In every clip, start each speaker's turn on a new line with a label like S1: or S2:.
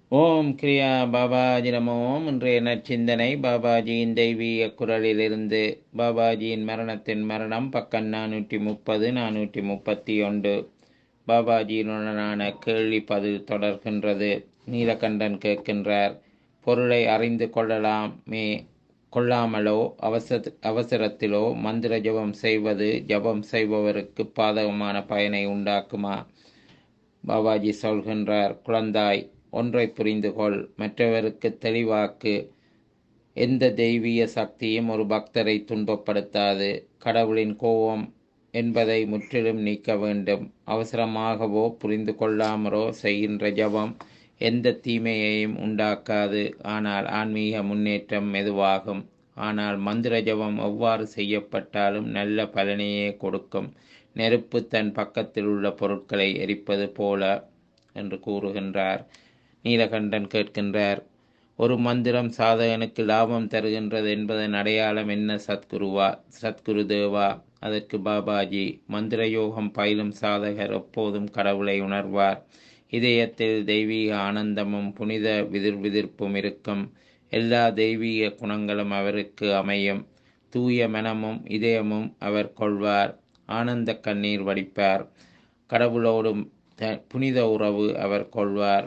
S1: ஓம் கிரியா பாபாஜி நமோ இன்றைய நற்சிந்தனை பாபாஜியின் தெய்வீக குரலிலிருந்து பாபாஜியின் மரணத்தின் மரணம் பக்கம் நானூற்றி முப்பது நானூற்றி முப்பத்தி ஒன்று பாபாஜியினுடனான கேள்வி பதில் தொடர்கின்றது நீலகண்டன் கேட்கின்றார் பொருளை அறிந்து கொள்ளலாமே கொள்ளாமலோ அவசர அவசரத்திலோ மந்திர ஜபம் செய்வது ஜபம் செய்பவருக்கு பாதகமான பயனை உண்டாக்குமா பாபாஜி சொல்கின்றார் குழந்தாய் ஒன்றை புரிந்து கொள் மற்றவருக்கு தெளிவாக்கு எந்த தெய்வீக சக்தியும் ஒரு பக்தரை துன்பப்படுத்தாது கடவுளின் கோபம் என்பதை முற்றிலும் நீக்க வேண்டும் அவசரமாகவோ புரிந்து கொள்ளாமலோ செய்கின்ற ஜபம் எந்த தீமையையும் உண்டாக்காது ஆனால் ஆன்மீக முன்னேற்றம் மெதுவாகும் ஆனால் மந்திர ஜபம் எவ்வாறு செய்யப்பட்டாலும் நல்ல பலனையே கொடுக்கும் நெருப்பு தன் பக்கத்தில் உள்ள பொருட்களை எரிப்பது போல என்று கூறுகின்றார் நீலகண்டன் கேட்கின்றார் ஒரு மந்திரம் சாதகனுக்கு லாபம் தருகின்றது என்பதன் அடையாளம் என்ன சத்குருவா சத்குரு தேவா அதற்கு பாபாஜி மந்திர யோகம் பயிலும் சாதகர் எப்போதும் கடவுளை உணர்வார் இதயத்தில் தெய்வீக ஆனந்தமும் புனித விதிர் விதிர்ப்பும் இருக்கும் எல்லா தெய்வீக குணங்களும் அவருக்கு அமையும் தூய மனமும் இதயமும் அவர் கொள்வார் ஆனந்த கண்ணீர் வடிப்பார் கடவுளோடும் புனித உறவு அவர் கொள்வார்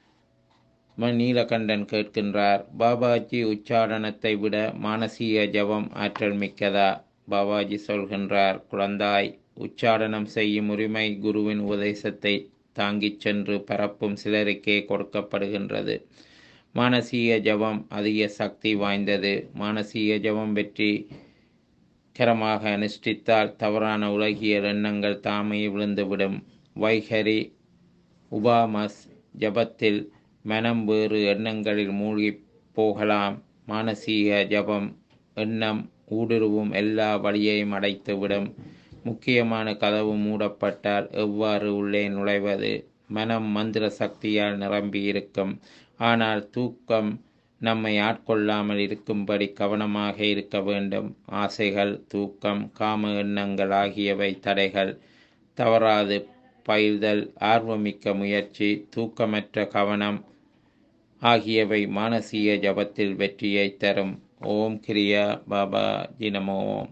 S1: நீலகண்டன் கேட்கின்றார் பாபாஜி உச்சாரணத்தை விட மானசீக ஜபம் ஆற்றல் மிக்கதா பாபாஜி சொல்கின்றார் குழந்தாய் உச்சாரணம் செய்யும் உரிமை குருவின் உபதேசத்தை தாங்கிச் சென்று பரப்பும் சிலருக்கே கொடுக்கப்படுகின்றது மானசீக ஜபம் அதிக சக்தி வாய்ந்தது மானசீக ஜபம் வெற்றி கரமாக அனுஷ்டித்தால் தவறான உலகியல் எண்ணங்கள் தாமே விழுந்துவிடும் வைகரி உபாமஸ் ஜபத்தில் மனம் வேறு எண்ணங்களில் மூழ்கி போகலாம் மானசீக ஜபம் எண்ணம் ஊடுருவும் எல்லா வழியையும் அடைத்துவிடும் முக்கியமான கதவு மூடப்பட்டால் எவ்வாறு உள்ளே நுழைவது மனம் மந்திர சக்தியால் நிரம்பி இருக்கும் ஆனால் தூக்கம் நம்மை ஆட்கொள்ளாமல் இருக்கும்படி கவனமாக இருக்க வேண்டும் ஆசைகள் தூக்கம் காம எண்ணங்கள் ஆகியவை தடைகள் தவறாது பயில்தல் ஆர்வமிக்க முயற்சி தூக்கமற்ற கவனம் ஆகியவை மானசீக ஜபத்தில் வெற்றியை தரும் ஓம் கிரியா பாபா ஜினமோ